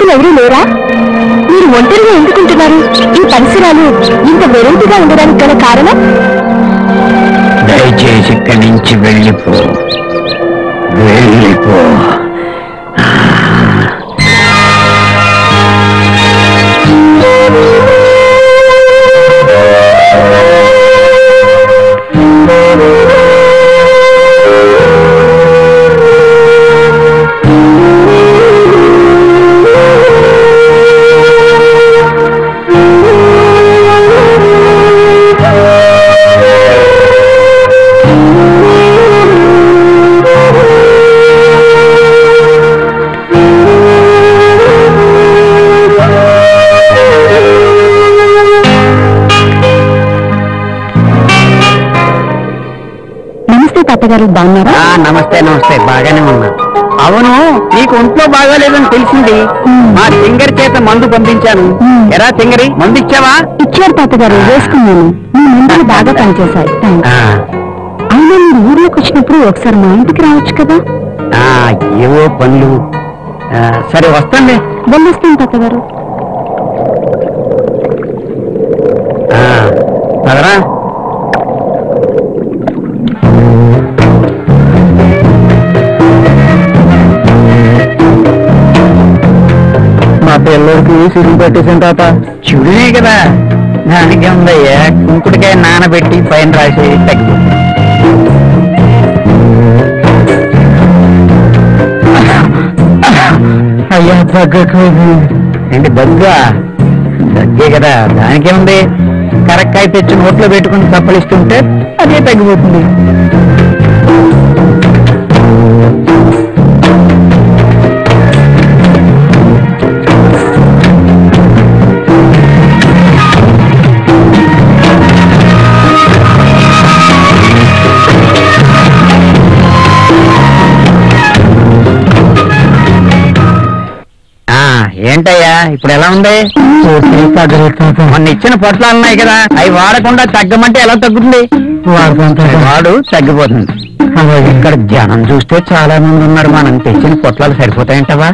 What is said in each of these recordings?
స్నేహితులు ఎవరూ లేరా మీరు ఒంటరిగా ఎందుకుంటున్నారు ఈ పరిసరాలు ఇంత వెరైటీగా ఉండడానికి గల కారణం దయచేసి ఇక్కడి నుంచి వెళ్ళిపో వెళ్ళిపో నమస్తే తాతగారు బాగున్నారా ఆ, నమస్తే నమస్తే బాగానే ఉన్నా అవును నీకు ఒంట్లో బాగాలేదని తెలిసింది మా తింగరి చేత మందు పంపించాను మ్. ఎరా తింగరి మందు ఇచ్చావా ఇచ్చారు తాతగారు వేసుకున్నాను మీ మందులు బాగా పనిచేశాయి థాంక్స్. ఆ, అయినా మీరు ఊర్లోకి వచ్చినప్పుడు ఒకసారి మా ఇంటికి రావచ్చు కదా ఆ, ఏవో పనులు ఆ, సరే వస్తానులే వెళ్ళొస్తాను తాతగారు ఆ, పదరా మా పిల్లలకి సిరుగు పెట్టేసాను తాత చుడినే కదా దానికి ఉందయ్యా కుంకుడికాయ నానబెట్టి పైన రాసి తగ్గిపోతుంది అయ్యా తగ్గకు ఏంటి దగ్గా దగ్గే కదా దానికే ఉంది కరక్కాయ తెచ్చి నోట్లో పెట్టుకుని తప్పలిస్తుంటే అదే తగ్గిపోతుంది ఆ ఏంటయ్యా ఇప్పుడు ఎలా ఉంది తగ్గలేదు తాత మొన్న ఇచ్చిన పొట్లాలు ఉన్నాయి కదా అవి వాడకుండా తగ్గమంటే ఎలా తగ్గుతుంది వాడతాను తాత వాడు తగ్గిపోతుంది అలాగే ఇక్కడ జనం చూస్తే చాలా మంది ఉన్నారు మనం తెచ్చిన పొట్లాలు సరిపోతాయంటవా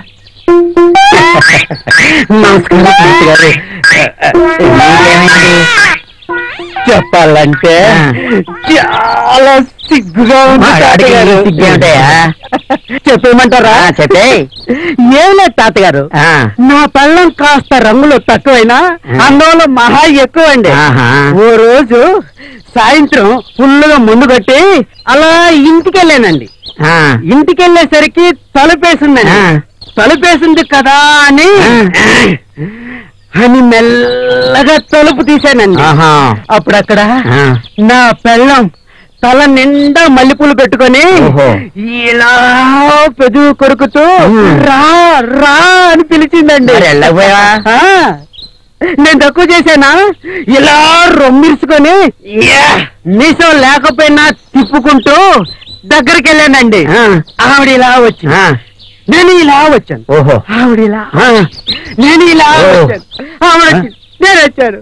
నమస్కారం పంతులు గారు నీకేమైంది? చెప్పాలంటే చాలా సిగ్గుగా ఉంది మా వాడికి తాతగారు సిగ్గేమిటయ్యా? చెప్పేయమంటారా ఆ, చెప్పేయ్ ఏం లేదు తాతగారు ఆ, నా పెళ్ళం కాస్త రంగులు తక్కువైనా అందంలో మహా ఎక్కువండి ఆహా. ఓ రోజు సాయంత్రం ఫుల్లుగా ముందు కొట్టి అలా ఇంటికి వెళ్ళానండి ఆ, ఇంటికి వెళ్ళేసరికి తలుపేసిందండి ఆ. తలుపేసింది కదా అని ఆ. అని మెల్లగా తలుపు తీశానండి ఆహా. అప్పుడు అక్కడ ఆ. నా పెళ్ళం తల నిండా మల్లెపూలు పెట్టుకొని ఓహో. ఇలా పెదవు కొరుకుతూ ఉమ్. రా రా అని పిలిచిందండి మరి వెళ్ళకపోయావా? ఆ. నేను తక్కువ చేశానా ఇలా రొమ్మిర్చుకొని యా! మీసం లేకపోయినా తిప్పుకుంటూ దగ్గరికి వెళ్ళానండి ఆ. ఆవిడ ఇలా వచ్చి ఆ, నేను ఇలా వచ్చాను ఓహో ఆవిడ ఇలా ఆ, నేను ఇలా ఓ. వచ్చాను ఆవిడ వచ్చి నేను వచ్చాను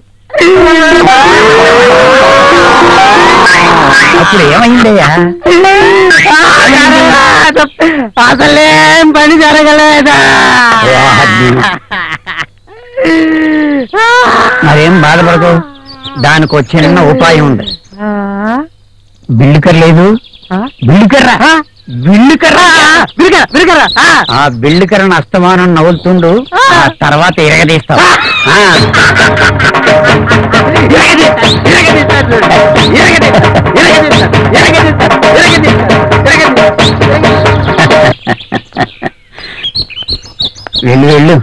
అప్పుడు ఏమైందయ్యా అసలేం పని జరగలేదా వాహ్ని. మరేం బాధపడకు దానికి ఒక చిన్న ఉపాయం ఉంది బిల్లుకర్ లేదు బిల్లుకర్రా బిల్లుకర్రా విరగరా విరగరా ఆ బిల్లుకర్రను అస్తమానం నవ్వుతుండు ఆ తర్వాత ఇరగదీస్తావు ఆ. వెళ్ళు వెళ్ళు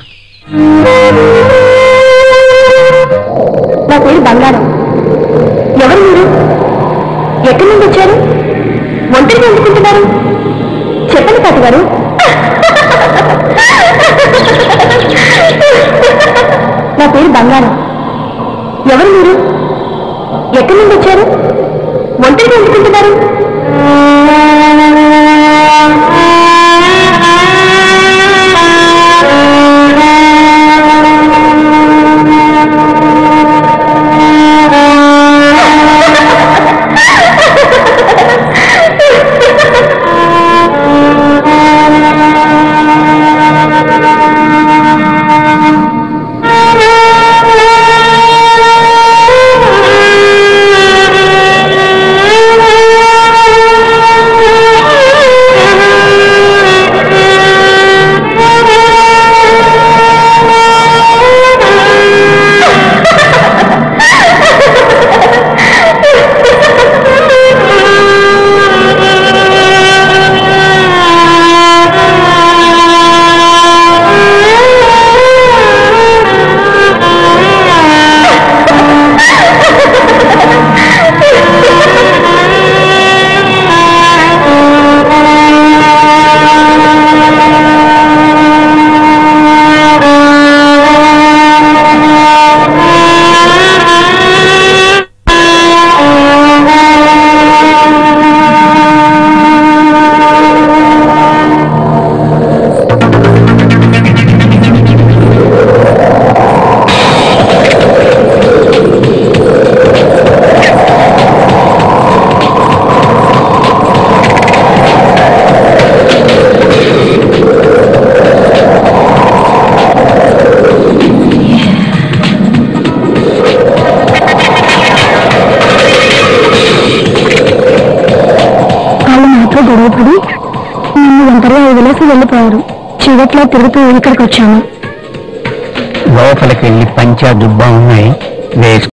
నా పేరు బంగారం ఎవరు మీరు ఎక్కడి నుండి వచ్చారు ఒంటరిగా ఎందుకుంటున్నారు చెప్పండి తాతగారు నా పేరు బంగారం ఎవరు మీరు ఎక్కడి నుండి వచ్చారు ఒంటరిగా ఎందుకుంటున్నారు వదిలేసి వెళ్ళిపోయారు చివట్లో తిరుగుతూ ఇక్కడికి వచ్చాము లోపలికి వెళ్ళి పంచా దుబ్బా ఉన్నాయి వేసుకో